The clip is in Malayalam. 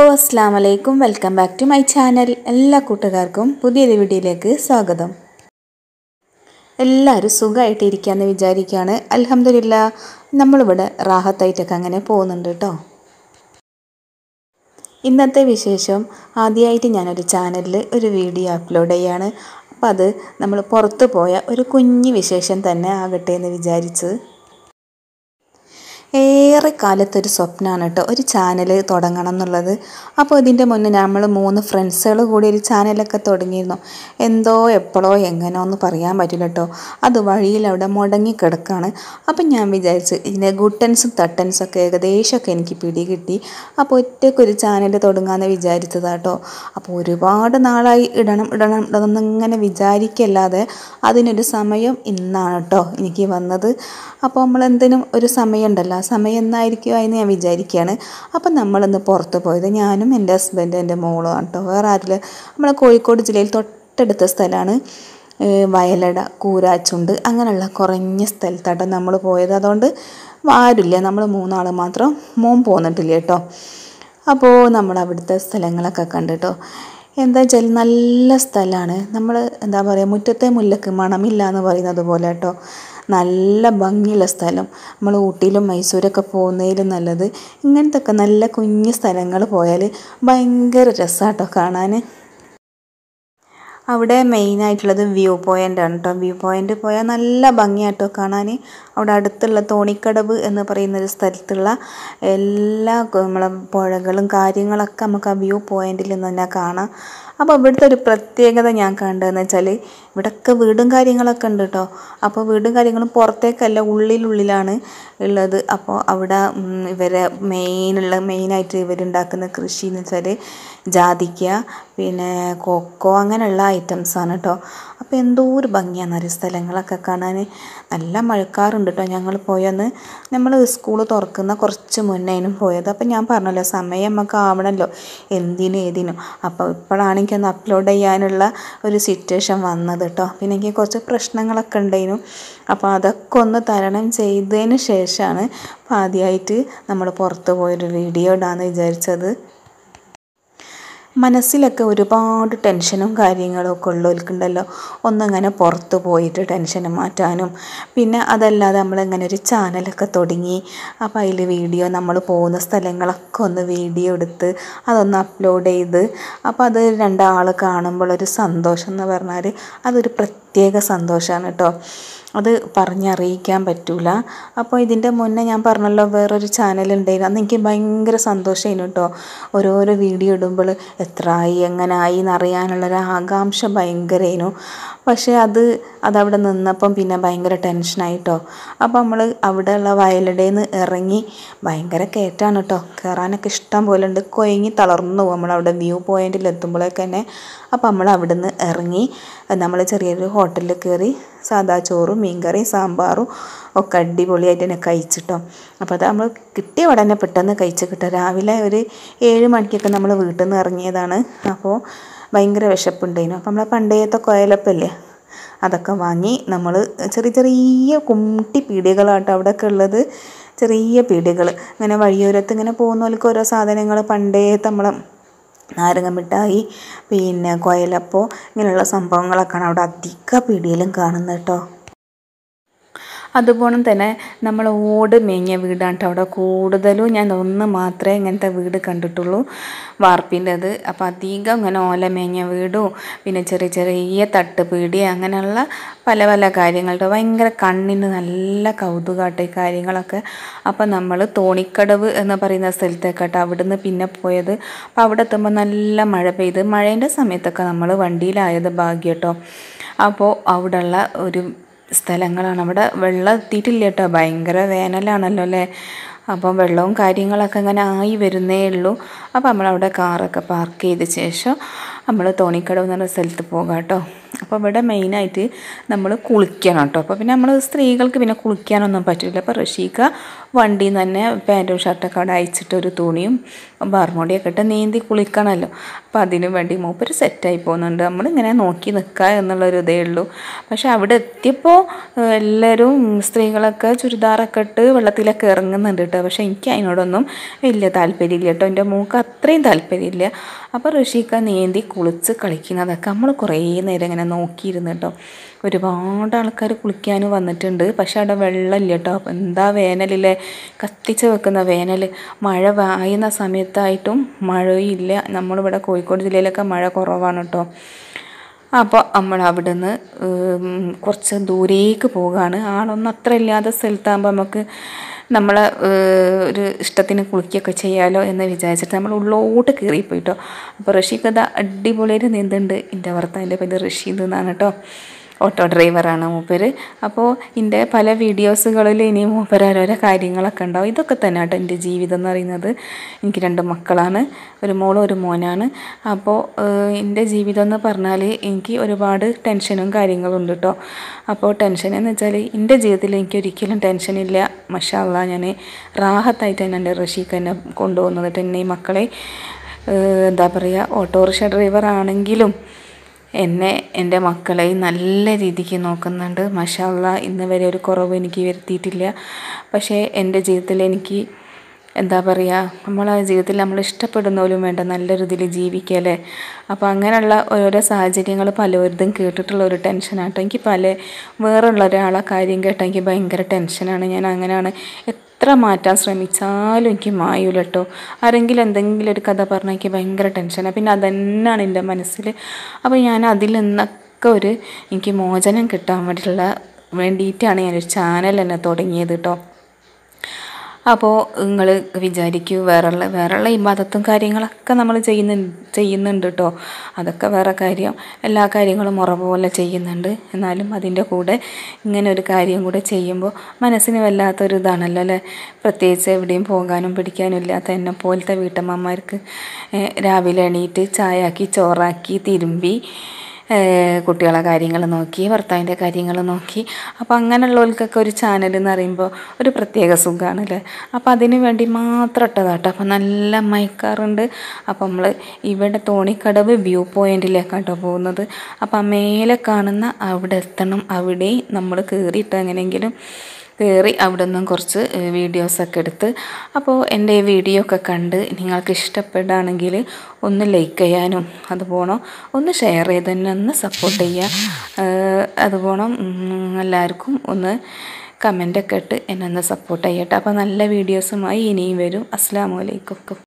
അസ്സാം വലൈക്കും welcome back to my channel എല്ലാ കൂട്ടുകാർക്കും പുതിയൊരു വീഡിയോയിലേക്ക് സ്വാഗതം എല്ലാവരും സുഖമായിട്ട് ഇരിക്കാമെന്ന് വിചാരിക്കുകയാണ് അലഹമില്ല നമ്മളിവിടെ റാഹത്തായിട്ടൊക്കെ അങ്ങനെ പോകുന്നുണ്ട് കേട്ടോ ഇന്നത്തെ വിശേഷം ആദ്യമായിട്ട് ഞാനൊരു ചാനലിൽ ഒരു വീഡിയോ അപ്ലോഡ് ചെയ്യാണ് അപ്പം അത് നമ്മൾ പുറത്ത് പോയ ഒരു കുഞ്ഞു വിശേഷം തന്നെ ആകട്ടെ എന്ന് വിചാരിച്ച് ഏറെ കാലത്തൊരു സ്വപ്നമാണ് കേട്ടോ ഒരു ചാനൽ തുടങ്ങണം എന്നുള്ളത് അപ്പോൾ ഇതിൻ്റെ മുന്നേ നമ്മൾ മൂന്ന് ഫ്രണ്ട്സുകൾ കൂടി ഒരു ചാനലൊക്കെ തുടങ്ങിയിരുന്നു എന്തോ എപ്പോഴോ എങ്ങനെയോ എന്ന് പറയാൻ പറ്റില്ല കേട്ടോ അത് വഴിയിൽ അവിടെ മുടങ്ങി കിടക്കുകയാണ് അപ്പം ഞാൻ വിചാരിച്ച് ഇതിൻ്റെ ഗുട്ടൻസും തട്ടൻസും ഒക്കെ ഏകദേശമൊക്കെ എനിക്ക് പിടി കിട്ടി അപ്പോൾ ഒറ്റയ്ക്കൊരു ചാനൽ തുടങ്ങാമെന്ന് വിചാരിച്ചതാട്ടോ അപ്പോൾ ഒരുപാട് നാളായി ഇടണം ഇടണം ഇടണം എന്നിങ്ങനെ വിചാരിക്കല്ലാതെ അതിനൊരു സമയം ഇന്നാണ് കേട്ടോ എനിക്ക് വന്നത് അപ്പോൾ നമ്മൾ എന്തിനും ഒരു സമയമുണ്ടല്ലോ ആ സമയം എന്നായിരിക്കും എന്ന് ഞാൻ വിചാരിക്കുകയാണ് അപ്പം നമ്മളിന്ന് പുറത്ത് പോയത് ഞാനും എൻ്റെ ഹസ്ബൻഡും എൻ്റെ മോളും ആണ് കേട്ടോ വേറെ ആരില്ല നമ്മളെ കോഴിക്കോട് ജില്ലയിൽ തൊട്ടടുത്ത സ്ഥലമാണ് വയലട കൂരാച്ചുണ്ട് അങ്ങനെയുള്ള കുറഞ്ഞ സ്ഥലത്താട്ടോ നമ്മൾ പോയത് അതുകൊണ്ട് ആരുമില്ല നമ്മൾ മൂന്നാൾ മാത്രം മോൻ പോന്നിട്ടില്ല കേട്ടോ അപ്പോൾ നമ്മൾ അവിടുത്തെ സ്ഥലങ്ങളൊക്കെ കണ്ടിട്ടോ എന്താ വെച്ചാൽ നല്ല സ്ഥലമാണ് നമ്മൾ എന്താ പറയുക മുറ്റത്തെ മുല്ലക്ക് മണമില്ല എന്ന് പറയുന്നത് പോലെ കേട്ടോ നല്ല ഭംഗിയുള്ള സ്ഥലം നമ്മൾ ഊട്ടിയിലും മൈസൂരൊക്കെ പോകുന്നതിലും നല്ലത് ഇങ്ങനത്തെ ഒക്കെ നല്ല കുഞ്ഞു സ്ഥലങ്ങൾ പോയാൽ ഭയങ്കര രസമാട്ടോ കാണാൻ അവിടെ മെയിനായിട്ടുള്ളത് വ്യൂ പോയിൻ്റ് ആണ് കേട്ടോ വ്യൂ പോയിൻ്റ് പോയാൽ നല്ല ഭംഗിയാട്ടോ കാണാൻ അവിടെ അടുത്തുള്ള തോണിക്കടവ് എന്ന് പറയുന്ന ഒരു സ്ഥലത്തുള്ള എല്ലാ നമ്മളെ പുഴകളും കാര്യങ്ങളൊക്കെ നമുക്ക് ആ വ്യൂ പോയിന്റിൽ നിന്ന് തന്നെ കാണാം അപ്പോൾ ഇവിടുത്തെ ഒരു പ്രത്യേകത ഞാൻ കണ്ടതെന്ന് വെച്ചാൽ ഇവിടെയൊക്കെ വീടും കാര്യങ്ങളൊക്കെ ഉണ്ട് കേട്ടോ അപ്പോൾ വീടും കാര്യങ്ങളും പുറത്തേക്കല്ല ഉള്ളിലുള്ളിലാണ് ഉള്ളത് അപ്പോൾ അവിടെ ഇവരെ മെയിനുള്ള മെയിനായിട്ട് ഇവരുണ്ടാക്കുന്ന കൃഷി എന്ന് വെച്ചാൽ ജാതിക്ക പിന്നെ കൊക്കോ അങ്ങനെയുള്ള ഐറ്റംസാണ് കേട്ടോ അപ്പോൾ എന്തോ ഒരു ഭംഗിയാണ് ഒരു സ്ഥലങ്ങളൊക്കെ കാണാൻ നല്ല മഴക്കാറുണ്ട് കേട്ടോ ഞങ്ങൾ പോയെന്ന് നമ്മൾ സ്കൂൾ തുറക്കുന്ന കുറച്ച് മുന്നേനും പോയത് അപ്പോൾ ഞാൻ പറഞ്ഞല്ലോ സമയം നമുക്ക് ആവണമല്ലോ എന്തിനും ഏതിനും അപ്പോൾ ഇപ്പോഴാണ് എനിക്കൊന്ന് അപ്ലോഡ് ചെയ്യാനുള്ള ഒരു സിറ്റുവേഷൻ വന്നത് കേട്ടോ പിന്നെ എനിക്ക് കുറച്ച് പ്രശ്നങ്ങളൊക്കെ ഉണ്ടായിരുന്നു അപ്പോൾ അതൊക്കെ ഒന്ന് തരണം ചെയ്തതിന് ശേഷമാണ് അപ്പോൾ ആദ്യമായിട്ട് നമ്മൾ പുറത്ത് പോയൊരു വീഡിയോ ഇടാമെന്ന് വിചാരിച്ചത് മനസ്സിലൊക്കെ ഒരുപാട് ടെൻഷനും കാര്യങ്ങളും ഒക്കെ ഉള്ളവർക്കുണ്ടല്ലോ ഒന്നിങ്ങനെ പുറത്ത് പോയിട്ട് ടെൻഷൻ മാറ്റാനും പിന്നെ അതല്ലാതെ നമ്മളിങ്ങനെ ഒരു ചാനലൊക്കെ തുടങ്ങി അപ്പോൾ അതിൽ വീഡിയോ നമ്മൾ പോകുന്ന സ്ഥലങ്ങളൊക്കെ ഒന്ന് വീഡിയോ എടുത്ത് അതൊന്ന് അപ്ലോഡ് ചെയ്ത് അപ്പോൾ അത് രണ്ടാൾ കാണുമ്പോൾ ഒരു സന്തോഷം എന്ന് പറഞ്ഞാൽ അതൊരു പ്രത്യേക സന്തോഷമാണ് കേട്ടോ അത് പറഞ്ഞറിയിക്കാൻ പറ്റൂല അപ്പോൾ ഇതിൻ്റെ മുന്നേ ഞാൻ പറഞ്ഞല്ലോ വേറൊരു ചാനൽ ഉണ്ടായിരുന്നു അന്ന് എനിക്ക് ഭയങ്കര സന്തോഷമായിരുന്നു കേട്ടോ ഓരോരോ വീഡിയോ ഇടുമ്പോൾ എത്രയായി എങ്ങനായി എന്നറിയാനുള്ളൊരു ആകാംക്ഷ ഭയങ്കരമായിരുന്നു പക്ഷേ അത് അതവിടെ നിന്നപ്പം പിന്നെ ഭയങ്കര ടെൻഷനായിട്ടോ അപ്പോൾ നമ്മൾ അവിടെയുള്ള വയലടയിൽ നിന്ന് ഇറങ്ങി ഭയങ്കര കയറ്റാണ് കേട്ടോ കയറാനൊക്കെ ഇഷ്ടം പോലെ ഉണ്ട് കൊയങ്ങി തളർന്നു പോകും നമ്മളവിടെ വ്യൂ പോയിന്റിൽ എത്തുമ്പോഴേക്ക് തന്നെ അപ്പോൾ നമ്മൾ അവിടെ നിന്ന് ഇറങ്ങി നമ്മൾ ചെറിയൊരു ഹോട്ടലിൽ കയറി സാദാ ചോറും മീൻകറിയും സാമ്പാറും ഒക്കെ അടിപൊളിയായിട്ട് തന്നെ കഴിച്ചിട്ടോ അപ്പോൾ അത് നമ്മൾ കിട്ടിയ ഉടനെ പെട്ടെന്ന് കഴിച്ച് കിട്ടും രാവിലെ ഒരു ഏഴ് മണിക്കൊക്കെ നമ്മൾ വീട്ടിൽ നിന്ന് ഇറങ്ങിയതാണ് അപ്പോൾ ഭയങ്കര വിശപ്പുണ്ടായിരുന്നു അപ്പോൾ നമ്മളെ പണ്ടേത്തെ കൊയലപ്പല്ലേ അതൊക്കെ വാങ്ങി നമ്മൾ ചെറിയ ചെറിയ കുട്ടി പീടികകളാട്ടോ അവിടെയൊക്കെ ഉള്ളത് ചെറിയ പീടികൾ ഇങ്ങനെ വഴിയോരത്ത് ഇങ്ങനെ പോകുന്നവർക്ക് ഓരോ സാധനങ്ങൾ പണ്ടേത്തെ നമ്മളെ നാരങ്ങ മിഠായി പിന്നെ കൊയലപ്പോ ഇങ്ങനെയുള്ള സംഭവങ്ങളൊക്കെയാണ് അവിടെ അധിക പീടിയിലും കാണുന്നത് കേട്ടോ അതുപോലെ തന്നെ നമ്മൾ ഓട് മേഞ്ഞ വീടാണ് കേട്ടോ അവിടെ കൂടുതലും ഞാൻ ഒന്ന് മാത്രമേ ഇങ്ങനത്തെ വീട് കണ്ടിട്ടുള്ളൂ വാർപ്പിൻ്റെത് അപ്പോൾ അധികം ഇങ്ങനെ ഓല മേഞ്ഞ വീടും പിന്നെ ചെറിയ ചെറിയ തട്ട് പീടി അങ്ങനെയുള്ള പല പല കാര്യങ്ങളുടെ ഭയങ്കര കണ്ണിന് നല്ല കൗതുകമായിട്ട് ഈ കാര്യങ്ങളൊക്കെ അപ്പോൾ നമ്മൾ തോണിക്കടവ് എന്ന് പറയുന്ന സ്ഥലത്തേക്കാട്ടോ അവിടുന്ന് പിന്നെ പോയത് അപ്പോൾ അവിടെ എത്തുമ്പോൾ നല്ല മഴ പെയ്ത് മഴേൻ്റെ സമയത്തൊക്കെ നമ്മൾ വണ്ടിയിലായത് ഭാഗ്യം കേട്ടോ അപ്പോൾ അവിടെയുള്ള ഒരു സ്ഥലങ്ങളാണ് അവിടെ വെള്ളം എത്തിയിട്ടില്ല കേട്ടോ ഭയങ്കര വേനലാണല്ലോ അല്ലേ അപ്പം വെള്ളവും കാര്യങ്ങളൊക്കെ അങ്ങനെ ആയി വരുന്നേ ഉള്ളൂ അപ്പോൾ നമ്മളവിടെ കാറൊക്കെ പാർക്ക് ചെയ്ത ശേഷം നമ്മൾ തോണിക്കടവ് എന്ന് പറഞ്ഞ സ്ഥലത്ത് പോകാം കേട്ടോ അപ്പോൾ ഇവിടെ മെയിനായിട്ട് നമ്മൾ കുളിക്കണം കേട്ടോ അപ്പോൾ പിന്നെ നമ്മൾ സ്ത്രീകൾക്ക് പിന്നെ കുളിക്കാനൊന്നും പറ്റില്ല അപ്പോൾ റഷീക്ക വണ്ടിയിൽ നിന്ന് തന്നെ പാൻറ്റും ഷർട്ടൊക്കെ അവിടെ അയച്ചിട്ട് ഒരു തുണിയും ബാർമോടിയൊക്കെ ഇട്ട് നീന്തി കുളിക്കണമല്ലോ അപ്പോൾ അതിനു വേണ്ടി മൂപ്പര് സെറ്റായി പോകുന്നുണ്ട് നമ്മളിങ്ങനെ നോക്കി നിൽക്കുക എന്നുള്ളൊരു ഇതേ ഉള്ളൂ പക്ഷെ അവിടെ എത്തിയപ്പോൾ ഏഹ്, എല്ലാവരും സ്ത്രീകളൊക്കെ ചുരിദാറൊക്കെ ഇട്ട് വെള്ളത്തിലൊക്കെ ഇറങ്ങുന്നുണ്ട് കേട്ടോ പക്ഷേ എനിക്ക് അതിനോടൊന്നും വലിയ താല്പര്യമില്ല കേട്ടോ എൻ്റെ മൂക്ക് അത്രയും താല്പര്യമില്ല അപ്പോൾ ഋഷിക്ക നീന്തി കുളിച്ച് കളിക്കുന്നതൊക്കെ നമ്മൾ കുറേ നേരം ഇങ്ങനെ നോക്കിയിരുന്നു കേട്ടോ ഒരുപാട് ആൾക്കാർ കുളിക്കാൻ വന്നിട്ടുണ്ട് പക്ഷെ അവിടെ വെള്ളമില്ല കേട്ടോ അപ്പോൾ എന്താ വേനലില്ലേ കത്തിച്ച് വെക്കുന്ന വേനൽ മഴ വായുന്ന സമയത്തായിട്ടും മഴയില്ല നമ്മളിവിടെ കോഴിക്കോട് ജില്ലയിലൊക്കെ മഴ കുറവാണ് കേട്ടോ അപ്പോൾ നമ്മൾ അവിടുന്ന് ഉം, കുറച്ച് ദൂരേക്ക് പോവുകയാണ് ആളൊന്നും അത്ര ഇല്ലാത്ത സ്ഥലത്താകുമ്പോൾ നമുക്ക് നമ്മളെ ഏഹ്, ഒരു ഇഷ്ടത്തിന് കുളിക്കുകയൊക്കെ ചെയ്യാലോ എന്ന് വിചാരിച്ചിട്ട് നമ്മൾ ഉള്ളോട്ട് കയറിപ്പോയിട്ടോ അപ്പോൾ റഷീഖ് അടിപൊളിയായിട്ട് നീന്തുണ്ട് എൻ്റെ ഭർത്താവിൻ്റെ പേര് റഷീദ് എന്നാണ് കേട്ടോ ഓട്ടോ ഡ്രൈവറാണ് മൂപ്പര് അപ്പോൾ എൻ്റെ പല വീഡിയോസുകളിൽ ഇനി മൂപ്പര് ഓരോരോ കാര്യങ്ങളൊക്കെ ഉണ്ടാവും ഇതൊക്കെ തന്നെ കേട്ടോ എൻ്റെ ജീവിതം എന്ന് പറയുന്നത് എനിക്ക് രണ്ട് മക്കളാണ് ഒരു മോളും ഒരു മോനാണ് അപ്പോൾ ഏഹ്, എൻ്റെ ജീവിതം എന്ന് പറഞ്ഞാൽ എനിക്ക് ഒരുപാട് ടെൻഷനും കാര്യങ്ങളും ഉണ്ട് കേട്ടോ അപ്പോൾ ടെൻഷൻ എന്ന് വെച്ചാൽ എൻ്റെ ജീവിതത്തിൽ എനിക്ക് ഒരിക്കലും ടെൻഷനില്ല മഷാല്ല ഞാൻ റാഹത്തായിട്ട് തന്നെ എൻ്റെ റഷീഖ് എന്നെ കൊണ്ടുപോകുന്നത് എന്നെ ഈ മക്കളെ ഏഹ്, എന്താ പറയുക ഓട്ടോറിക്ഷ ഡ്രൈവർ ആണെങ്കിലും എന്നെ എൻ്റെ മക്കളെ നല്ല രീതിക്ക് നോക്കുന്നുണ്ട് മഷാല്ല ഇന്ന് വരെ ഒരു കുറവ് എനിക്ക് വരുത്തിയിട്ടില്ല പക്ഷേ എൻ്റെ ജീവിതത്തിൽ എനിക്ക് എന്താ പറയുക നമ്മളെ ജീവിതത്തിൽ നമ്മൾ ഇഷ്ടപ്പെടുന്നവരും വേണ്ട നല്ലൊരു ഇതിൽ ജീവിക്കല്ലേ അപ്പോൾ അങ്ങനെയുള്ള ഓരോരോ സാഹചര്യങ്ങൾ പലവരുതും കേട്ടിട്ടുള്ള ഒരു ടെൻഷനാട്ടോ എനിക്ക് പല വേറുള്ള ഒരാളെ കാര്യം കേട്ടാൽ എനിക്ക് ഭയങ്കര ടെൻഷനാണ് ഞാൻ അങ്ങനെയാണ് എത്ര മാറ്റാൻ ശ്രമിച്ചാലും എനിക്ക് മായൂല കേട്ടോ ആരെങ്കിലും എന്തെങ്കിലും ഒരു കഥ പറഞ്ഞാൽ എനിക്ക് ഭയങ്കര ടെൻഷനാണ് പിന്നെ അതന്നെയാണ് എൻ്റെ മനസ്സിൽ അപ്പോൾ ഞാൻ അതിൽ നിന്നൊക്കെ ഒരു എനിക്ക് മോചനം കിട്ടാൻ വേണ്ടിയിട്ടുള്ള വേണ്ടിയിട്ടാണ് ഞാനൊരു ചാനൽ തന്നെ തുടങ്ങിയത് കേട്ടോ അപ്പോൾ നിങ്ങൾ വിചാരിക്കൂ വേറെയുള്ള വേറെയുള്ള ഇബാദത്തും കാര്യങ്ങളൊക്കെ നമ്മൾ ചെയ്യുന്നു ചെയ്യുന്നുണ്ട് കേട്ടോ അതൊക്കെ വേറെ കാര്യം എല്ലാ കാര്യങ്ങളും മുറ പോലെ ചെയ്യുന്നുണ്ട് എന്നാലും അതിൻ്റെ കൂടെ ഇങ്ങനെ ഒരു കാര്യം കൂടെ ചെയ്യുമ്പോൾ മനസ്സിന് വല്ലാത്തൊരു ഇതാണല്ലോ അല്ലേ പ്രത്യേകിച്ച് എവിടെയും പോകാനും പിടിക്കാനും ഇല്ലാത്ത എന്നെ പോലത്തെ വീട്ടമ്മമാർക്ക് ഏഹ്, രാവിലെ എണീറ്റ് ചായയാക്കി ചോറാക്കി തിരുമ്പി ഏഹ് കുട്ടികളെ കാര്യങ്ങൾ നോക്കി ഭർത്താവിൻ്റെ കാര്യങ്ങൾ നോക്കി അപ്പോൾ അങ്ങനെയുള്ളവർക്കൊക്കെ ഒരു ചാനൽ എന്ന് പറയുമ്പോൾ ഒരു പ്രത്യേക സുഖമാണല്ലേ അപ്പോൾ അതിന് വേണ്ടി മാത്രം ഇട്ടതാട്ടോ അപ്പോൾ നല്ല മയക്കാറുണ്ട് അപ്പോൾ നമ്മൾ ഇവിടെ തോണിക്കടവ് വ്യൂ പോയിന്റിലേക്കാട്ടോ പോകുന്നത് അപ്പോൾ ആ മേലെ കാണുന്ന അവിടെ എത്തണം അവിടെ നമ്മൾ കയറിയിട്ട് എങ്ങനെയെങ്കിലും കയറി അവിടെ നിന്നും കുറച്ച് വീഡിയോസൊക്കെ എടുത്ത് അപ്പോൾ എൻ്റെ ഈ വീഡിയോ ഒക്കെ കണ്ട് നിങ്ങൾക്ക് ഇഷ്ടപ്പെടുകയാണെങ്കിൽ ഒന്ന് ലൈക്ക് ചെയ്യാനും അത് പോകണം ഒന്ന് ഷെയർ ചെയ്ത് തന്നെ ഒന്ന് സപ്പോർട്ട് ചെയ്യുക ഏഹ് അത് പോകണം ഉം, എല്ലാവർക്കും ഒന്ന് കമൻ്റൊക്കെ ഇട്ട് എന്നെ ഒന്ന് സപ്പോർട്ട് ചെയ്യട്ടെ അപ്പോൾ നല്ല വീഡിയോസുമായി ഇനിയും വരും അസ്സാം വലൈക്കും